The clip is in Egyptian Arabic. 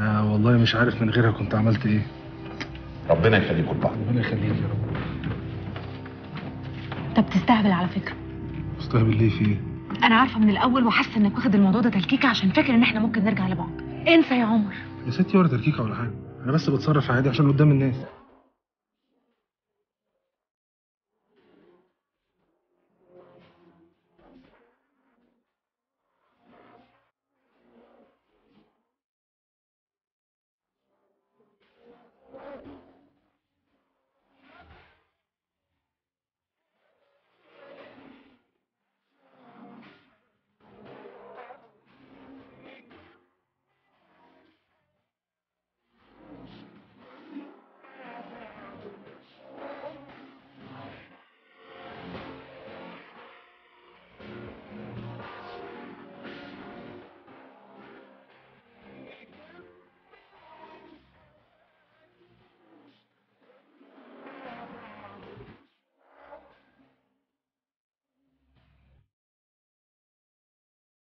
انا والله مش عارف من غيرها كنت عملت ايه ربنا يخليكم لبعض ربنا يخليك يا رب طب تستهبل على فكره مستهبل ليه في ايه انا عارفه من الاول وحاسه انك واخد الموضوع ده تلكيكه عشان فاكر ان احنا ممكن نرجع لبعض انسى يا عمر يا ستي ولا تركيكه ولا حاجه انا بس بتصرف عادي عشان قدام الناس